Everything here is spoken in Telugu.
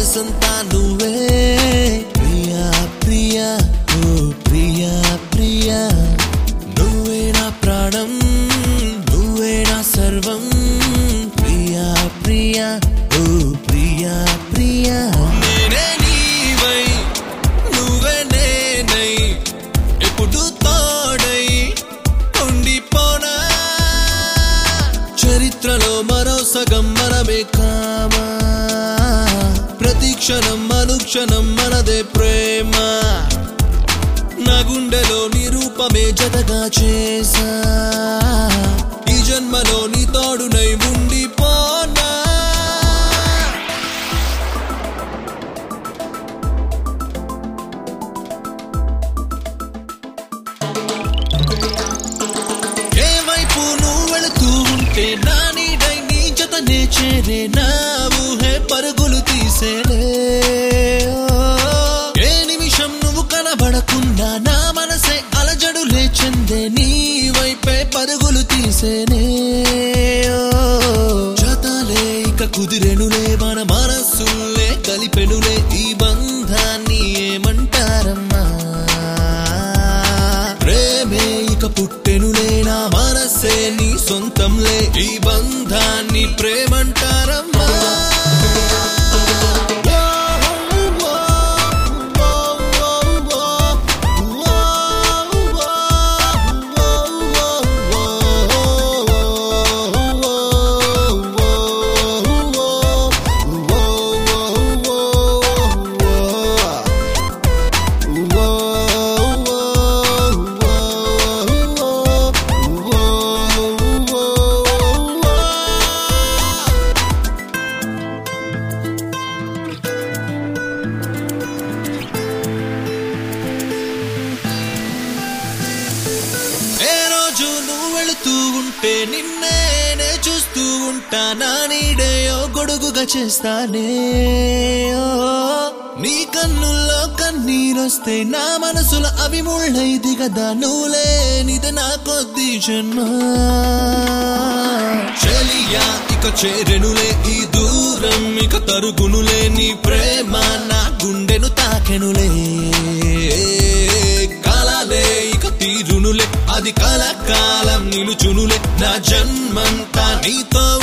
మనసంతా నువ్వే ప్రియా ప్రియా ఓ ప్రియా ప్రియా నువ్వే నా ప్రాణం నువ్వే నా సర్వం ప్రియా ప్రియా ఓ ప్రియా ప్రియా నేనే నీవై నువ్వే నేనై ఎప్పుడు తోడై ఉండిపోనా చరిత్రలో మరో సగం మనమే కామా ప్రతి క్షణం అనుక్షణం మనదే ప్రేమ నా గుండెలో నీ రూపమే జతగా చేసా ఈ జన్మలో నీ తోడునై ఉండిపోనా ఏ వైపు నువ్వు వెళుతూ ఉంటే నా నీడై నీ జతనే చేరే నా ఊహే పరుగులు తీసేనే ఏ నిమిషం నువ్వు కనబడకుండా నా మనసే అలజడులే చెందే నీ వైపే పరుగులు తీసేనే జతలే ఇక కుదిరెనులే మన మనస్సులే కలిపెనులే ఈ బంధాన్ని ఏమంటారమ్మా ప్రేమే ఇక పుట్టెనులే నా మనసే నీ సొంతంలే ఈ బంధాన్ని ప్రేమంటారమ్మా ఏ రోజు నువ్వు వెళుతూ ఉంటే నిన్నే నే చూస్తూ ఉంటా నా నీడేయో గొడుగుగా చేస్తానే ఓ, నీ కన్నుల్లో కన్నీరొస్తే నా మనసులో అవి ముళ్ళై దిగదా నువ్వు లేనిది నా కొద్ది జన్మ చెలియా ఇక చేరెనులే ఈ దూరం ఇక తరుగునులే నీ ప్రేమ నా గుండెను తాకెనులే కాలాలే ఇక తీరునులే అది కలకాలం నిలుచునులే నా జన్మంతా నీతో